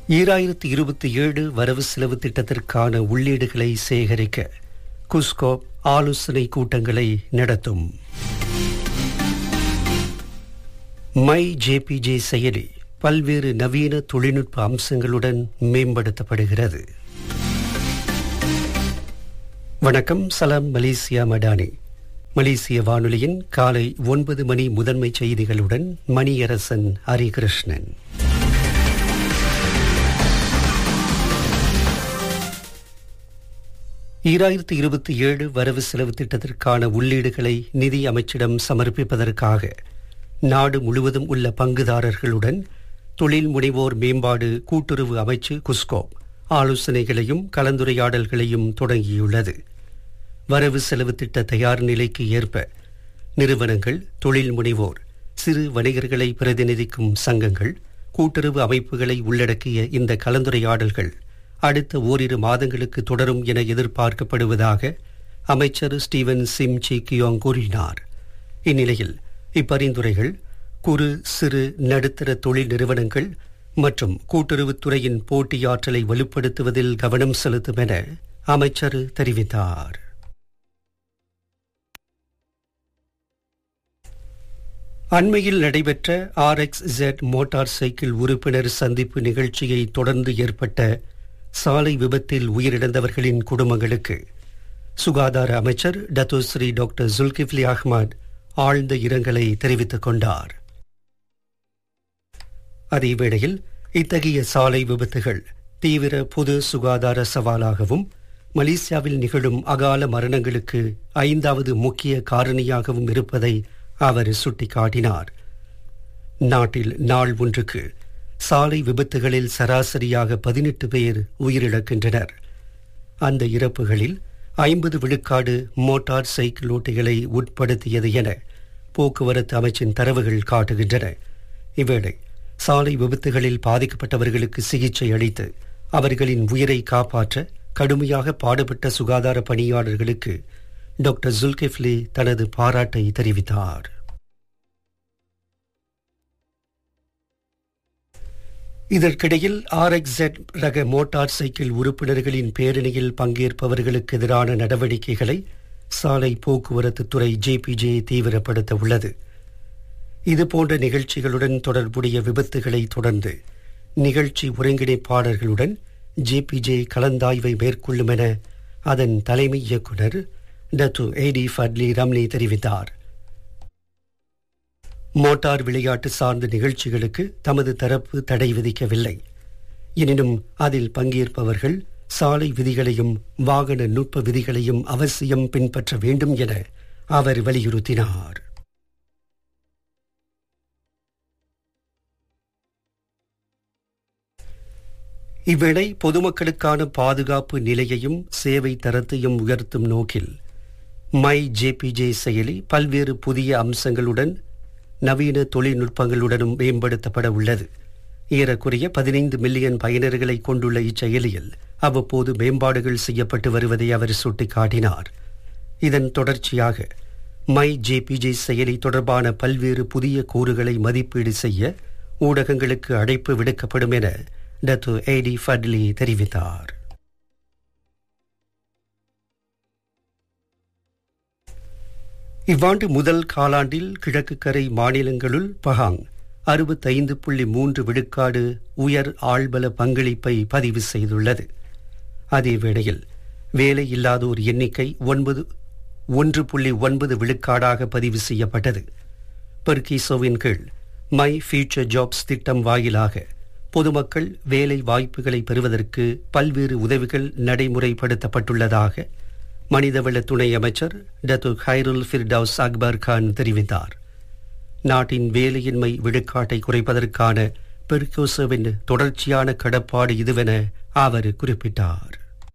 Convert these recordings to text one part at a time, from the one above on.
ஈராயிரத்தி இருபத்தி ஏழு வரவு செலவு திட்டத்திற்கான உள்ளீடுகளை சேகரிக்க குஸ்கோ ஆலோசனை கூட்டங்களை நடத்தும் மை ஜேபிஜே செயலி பல்வேறு நவீன தொழில்நுட்ப அம்சங்களுடன் மேம்படுத்தப்படுகிறது வணக்கம் சலாம் மலேசியா மடானி மலேசிய வானொலியின் காலை ஒன்பது மணி முதன்மை செய்திகளுடன் மணியரசன் ஹரிகிருஷ்ணன் ஈராயிரத்தி இருபத்தி ஏழு வரவு செலவு திட்டத்திற்கான உள்ளீடுகளை நிதி அமைச்சிடம் சமர்ப்பிப்பதற்காக நாடு முழுவதும் உள்ள பங்குதாரர்களுடன் தொழில் முனைவோர் மேம்பாடு கூட்டுறவு அமைச்சு குஸ்கோ ஆலோசனைகளையும் கலந்துரையாடல்களையும் தொடங்கியுள்ளது வரவு செலவு திட்ட தயார் நிலைக்கு ஏற்ப நிறுவனங்கள் தொழில் முனைவோர் சிறு வணிகர்களை பிரதிநிதிக்கும் சங்கங்கள் கூட்டுறவு அமைப்புகளை உள்ளடக்கிய இந்த கலந்துரையாடல்கள் அடுத்த ஓரிரு மாதங்களுக்கு தொடரும் என எதிர்பார்க்கப்படுவதாக அமைச்சர் ஸ்டீவன் சிம் சி கியோங் கூறினார் இந்நிலையில் இப்பரிந்துரைகள் குறு சிறு நடுத்தர தொழில் நிறுவனங்கள் மற்றும் கூட்டுறவுத்துறையின் போட்டியாற்றலை வலுப்படுத்துவதில் கவனம் செலுத்தும் என அமைச்சர் தெரிவித்தார் அண்மையில் நடைபெற்ற R X jet motorcycle உறுப்பினர் சந்திப்பு நிகழ்ச்சியை தொடர்ந்து ஏற்பட்ட சாலை விபத்தில் உயிரிழந்தவர்களின் குடும்பங்களுக்கு சுகாதார அமைச்சர் டத்தோஸ்ரீ டாக்டர் ஜுல்கிஃப்லி அஹ்மத் ஆழ்ந்த இரங்கலை தெரிவித்துக் கொண்டார் அதேவேளையில் இத்தகைய சாலை விபத்துகள் தீவிர பொது சுகாதார சவாலாகவும் மலேசியாவில் நிகழும் அகால மரணங்களுக்கு ஐந்தாவது முக்கிய காரணியாகவும் இருப்பதை அவர் சுட்டிக்காட்டினார் நாட்டில் நாள் ஒன்றுக்கு சாலை விபத்துகளில் சராசரியாக பதினெட்டு பேர் உயிரிழக்கின்றனர் அந்த இறப்புகளில் ஐம்பது விழுக்காடு மோட்டார் சைக்கிள் ஓட்டிகளை உட்படுத்தியது என போக்குவரத்து அமைச்சின் தரவுகள் காட்டுகின்றன இவ்வேளை சாலை விபத்துகளில் பாதிக்கப்பட்டவர்களுக்கு சிகிச்சை அளித்து அவர்களின் உயிரை காப்பாற்ற கடுமையாக பாடுபட்ட சுகாதார பணியாளர்களுக்கு டாக்டர் ஜுல்கிஃப்லி தனது பாராட்டை தெரிவித்தார் இதற்கிடையில் ஆர் எக்ஸ் ஜெட் ரக மோட்டார் சைக்கிள் உறுப்பினர்களின் பேரணியில் பங்கேற்பவர்களுக்கு எதிரான நடவடிக்கைகளை சாலை போக்குவரத்து துறை ஜேபிஜே தீவிரப்படுத்த உள்ளது இதுபோன்ற நிகழ்ச்சிகளுடன் தொடர்புடைய விபத்துகளை தொடர்ந்து நிகழ்ச்சி ஒருங்கிணைப்பாளர்களுடன் ஜேபிஜே கலந்தாய்வை மேற்கொள்ளும் என அதன் தலைமை இயக்குநர் டத்து ஏடி ஃபட்லி ரம்லி தெரிவித்தார் மோட்டார் விளையாட்டு சார்ந்த நிகழ்ச்சிகளுக்கு தமது தரப்பு தடை விதிக்கவில்லை எனினும் அதில் பங்கேற்பவர்கள் சாலை விதிகளையும் வாகன நுட்ப விதிகளையும் அவசியம் பின்பற்ற வேண்டும் என அவர் வலியுறுத்தினார் இவ்வேளை பொதுமக்களுக்கான பாதுகாப்பு நிலையையும் சேவை தரத்தையும் உயர்த்தும் நோக்கில் மை ஜேபிஜே செயலி பல்வேறு புதிய அம்சங்களுடன் நவீன தொழில்நுட்பங்களுடனும் மேம்படுத்தப்பட உள்ளது ஏறக்குறைய பதினைந்து மில்லியன் பயனர்களை கொண்டுள்ள இச்செயலியில் அவ்வப்போது மேம்பாடுகள் செய்யப்பட்டு வருவதை அவர் சுட்டிக்காட்டினார் இதன் தொடர்ச்சியாக மை ஜேபிஜே செயலி தொடர்பான பல்வேறு புதிய கூறுகளை மதிப்பீடு செய்ய ஊடகங்களுக்கு அழைப்பு விடுக்கப்படும் என டத்து ஏடி ஃபட்லி தெரிவித்தார் இவ்வாண்டு முதல் காலாண்டில் கிழக்கு கரை மாநிலங்களுள் பஹாங் அறுபத்தைந்து புள்ளி மூன்று விழுக்காடு உயர் ஆழ்பல பங்களிப்பை பதிவு செய்துள்ளது அதேவேளையில் வேலை இல்லாதோர் எண்ணிக்கை ஒன்பது ஒன்று புள்ளி ஒன்பது விழுக்காடாக பதிவு செய்யப்பட்டது பெர்கிசோவின் கீழ் மை ஃபியூச்சர் ஜாப்ஸ் திட்டம் வாயிலாக பொதுமக்கள் வேலை வாய்ப்புகளை பெறுவதற்கு பல்வேறு உதவிகள் நடைமுறைப்படுத்தப்பட்டுள்ளதாக மனிதவள துணை அமைச்சர் Datuk Hairul Firdaus Akbar Khan தெரிவித்தார் நாட்டின் வேலையின்மை விழுக்காட்டை குறைப்பதற்கான பெர்கோசோவின் தொடர்ச்சியான கடப்பாடு இதுவென அவர் குறிப்பிட்டார்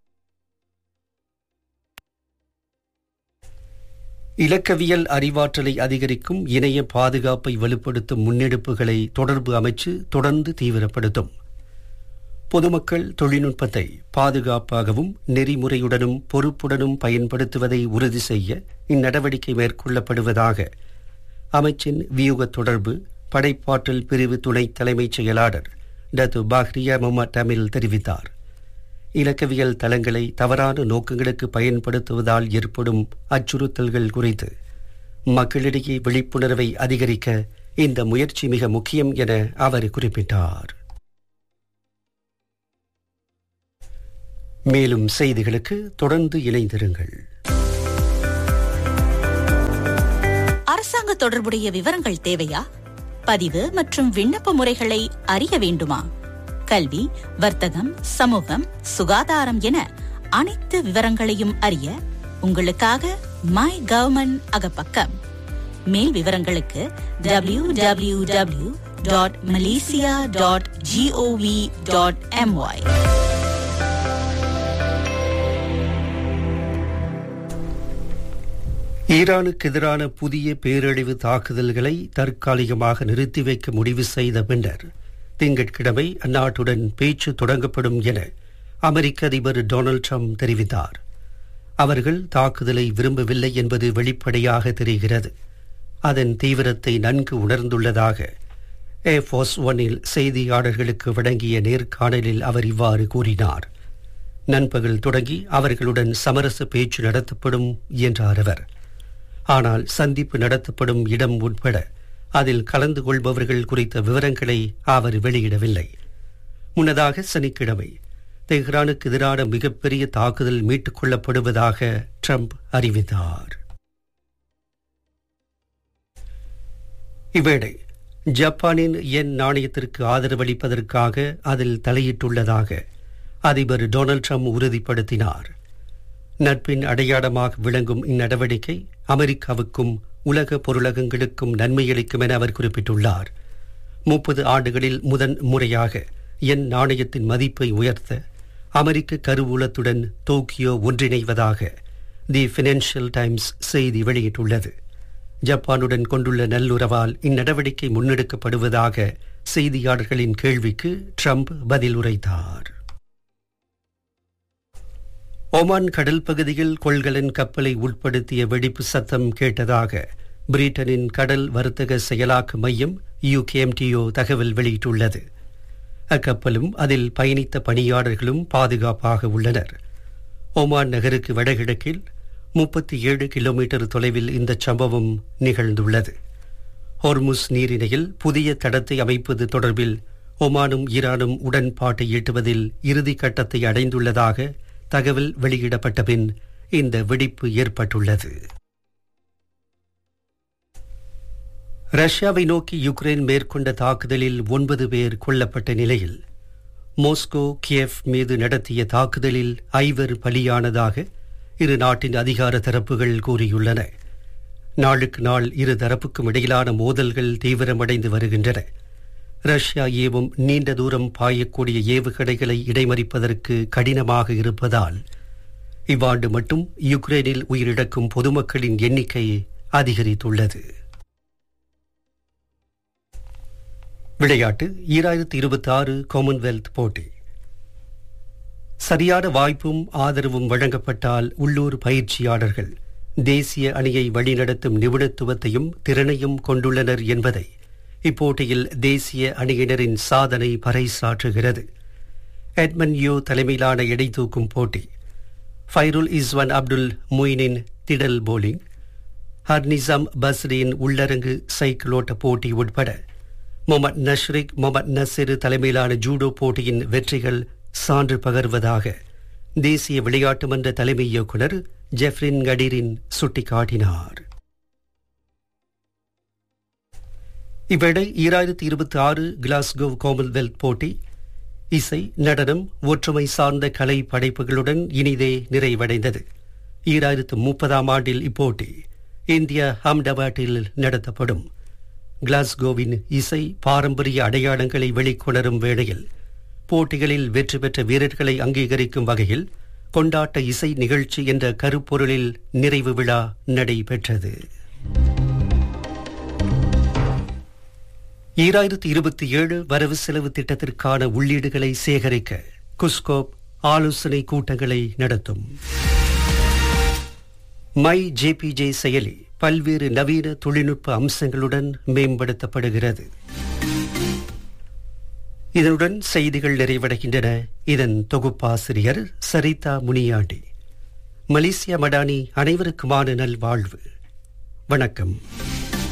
இலக்கவியல் அறிவாற்றலை அதிகரிக்கும் இணைய பாதுகாப்பை வலுப்படுத்தும் முன்னெடுப்புகளை தொடர்பு அமைச்சு தொடர்ந்து தீவிரப்படுத்தும் பொதுமக்கள் தொழில்நுட்பத்தை பாதுகாப்பாகவும் நெறிமுறையுடனும் பொறுப்புடனும் பயன்படுத்துவதை உறுதி செய்ய இந்நடவடிக்கை மேற்கொள்ளப்படுவதாக அமைச்சின் வியூக தொடர்பு படைப்பாற்றல் பிரிவு துணை தலைமைச் செயலாளர் டத்து பாஹ்ரியா முகமது தமிழ் தெரிவித்தார் இலக்கவியல் தளங்களை தவறான நோக்கங்களுக்கு பயன்படுத்துவதால் ஏற்படும் அச்சுறுத்தல்கள் குறித்து மக்களிடையே விழிப்புணர்வை அதிகரிக்க இந்த முயற்சி மிக முக்கியம் என அவர் குறிப்பிட்டார் மேலும் செய்திகளுக்கு தொடர்ந்து இணைந்திருங்கள் அரசாங்க தொடர்புடைய விவரங்கள் தேவையா பதிவு மற்றும் விண்ணப்ப முறைகளை அறிய வேண்டுமா கல்வி வர்த்தகம் சமூகம் சுகாதாரம் என அனைத்து விவரங்களையும் அறிய உங்களுக்காக மை கவர்மெண்ட் அகப்பக்கம் மேல் விவரங்களுக்கு W W W dot Malaysia dot GOV dot MY ஈரானுக்கு எதிரான புதிய பேரழிவு தாக்குதல்களை தற்காலிகமாக நிறுத்தி வைக்க முடிவு செய்த பின்னர் திங்கட்கிழமை அந்நாட்டுடன் பேச்சு தொடங்கப்படும் என அமெரிக்க அதிபர் டொனால்ட் ட்ரம்ப் தெரிவித்தார் அவர்கள் தாக்குதலை விரும்பவில்லை என்பது வெளிப்படையாக தெரிகிறது அதன் தீவிரத்தை நன்கு உணர்ந்துள்ளதாக ஏர்ஃபோர்ஸ் ஒன்னில் செய்தியாளர்களுக்கு வழங்கிய நேர்காணலில் அவர் இவ்வாறு கூறினார் நண்பகல் தொடங்கி அவர்களுடன் சமரச பேச்சு நடத்தப்படும் என்றார் அவர் ஆனால் சந்திப்பு நடத்தப்படும் இடம் உட்பட அதில் கலந்து கொள்பவர்கள் குறித்த விவரங்களை அவர் வெளியிடவில்லை முன்னதாக சனிக்கிழமை தெஹ்ரானுக்கு எதிரான மிகப்பெரிய தாக்குதல் மீட்டுக் கொள்ளப்படுவதாக ட்ரம்ப் அறிவித்தார் இவ்வேளை ஜப்பானின் என் நாணயத்திற்கு ஆதரவளிப்பதற்காக அதில் தலையிட்டுள்ளதாக அதிபர் டொனால்ட் ட்ரம்ப் உறுதிப்படுத்தினார் நட்பின் அடையாளமாக விளங்கும் இந்நடவடிக்கை அமெரிக்காவுக்கும் உலக பொருளகங்களுக்கும் நன்மையளிக்கும் என அவர் குறிப்பிட்டுள்ளார் முப்பது ஆண்டுகளில் முதன் முறையாக என் நாணயத்தின் மதிப்பை உயர்த்த அமெரிக்க கருவூலத்துடன் டோக்கியோ ஒன்றிணைவதாக தி பினான்சியல் டைம்ஸ் செய்தி வெளியிட்டுள்ளது ஜப்பானுடன் கொண்டுள்ள நல்லுறவால் இந்நடவடிக்கை முன்னெடுக்கப்படுவதாக செய்தியாளர்களின் கேள்விக்கு ட்ரம்ப் பதில் உரைத்தார் ஒமான் கடல் பகுதியில் கொள்கலன் கப்பலை உட்படுத்திய வெடிப்பு சத்தம் கேட்டதாக பிரிட்டனின் கடல் வர்த்தக செயலாக்க மையம் யுகேஎம்டிஓ தகவல் வெளியிட்டுள்ளது அக்கப்பலும் அதில் பயணித்த பணியாளர்களும் பாதுகாப்பாக உள்ளனர் ஒமான் நகருக்கு வடகிழக்கில் முப்பத்தி ஏழு கிலோமீட்டர் தொலைவில் இந்த சம்பவம் நிகழ்ந்துள்ளது ஹொர்முஸ் நீரிணையில் புதிய தடத்தை அமைப்பது தொடர்பில் ஒமானும் ஈரானும் உடன்பாட்டை எட்டுவதில் இறுதி கட்டத்தை அடைந்துள்ளதாக தகவல் வெளியிடப்பட்ட பின் இந்த வெடிப்பு ஏற்பட்டுள்ளது ரஷ்யாவை நோக்கி யுக்ரைன் மேற்கொண்ட தாக்குதலில் ஒன்பது பேர் கொல்லப்பட்ட நிலையில் மோஸ்கோ கியேவ் மீது நடத்திய தாக்குதலில் ஐவர் பலியானதாக இரு நாட்டின் அதிகார தரப்புகள் கூறியுள்ளன நாளுக்கு நாள் இரு தரப்புக்கும் இடையிலான மோதல்கள் தீவிரமடைந்து வருகின்றன ரஷ்யா ஏவும் நீண்ட தூரம் பாயக்கூடிய ஏவுகணைகளை இடைமறிப்பதற்கு கடினமாக இருப்பதால் இவ்வாண்டு மட்டும் யுக்ரைனில் உயிரிழக்கும் பொதுமக்களின் எண்ணிக்கை அதிகரித்துள்ளது விளையாட்டு ஈராயிரத்தி இருபத்தி ஆறு காமன்வெல்த் போட்டி சரியான வாய்ப்பும் ஆதரவும் வழங்கப்பட்டால் உள்ளூர் பயிற்சியாளர்கள் தேசிய அணியை வழிநடத்தும் நிபுணத்துவத்தையும் திறனையும் கொண்டுள்ளனர் என்பதை இப்போட்டியில் தேசிய அணியினரின் சாதனை பறைசாற்றுகிறது எட்மன் யோ தலைமையிலான எடை தூக்கும் போட்டி ஃபைருல் இஸ்வான் அப்துல் மொயினின் திடல் போலிங் ஹர்னிசம் பஸ்ரியின் உள்ளரங்கு சைக்கிளோட்ட போட்டி உட்பட முகமது நஷ்ரிக் முகமது நசிர் தலைமையிலான ஜூடோ போட்டியின் வெற்றிகள் சான்று பகர்வதாக தேசிய விளையாட்டு மன்ற தலைமை இயக்குனர் ஜெஃப்ரின் கடீரின் சுட்டிக்காட்டினார் இவ்வேளை ஈராயிரத்தி இருபத்தி ஆறு கிளாஸ்கோ காமன்வெல்த் போட்டி இசை நடனம் ஒற்றுமை சார்ந்த கலை படைப்புகளுடன் இனிதே நிறைவடைந்தது ஈராயிரத்து முப்பதாம் ஆண்டில் இப்போட்டி இந்தியா அஹமதாபாத்தில் நடத்தப்படும் கிளாஸ்கோவின் இசை பாரம்பரிய அடையாளங்களை வெளிக்கொணரும் வேளையில் போட்டிகளில் வெற்றி பெற்ற வீரர்களை அங்கீகரிக்கும் வகையில் கொண்டாட்ட இசை நிகழ்ச்சி என்ற கருப்பொருளில் நிறைவு விழா நடைபெற்றது ஈராயிரத்தி இருபத்தி ஏழு வரவு செலவு திட்டத்திற்கான உள்ளீடுகளை சேகரிக்க குஸ்கோப் ஆலோசனை கூட்டங்களை நடத்தும் மை ஜேபிஜே செயலி பல்வேறு நவீன தொழில்நுட்ப அம்சங்களுடன் மேம்படுத்தப்படுகிறது இதனுடன் செய்திகள் நிறைவடைகின்றன இதன் தொகுப்பாசிரியர் சரிதா முனியாண்டி மலேசியா மடானி அனைவருக்குமான நல்வாழ்வு வணக்கம்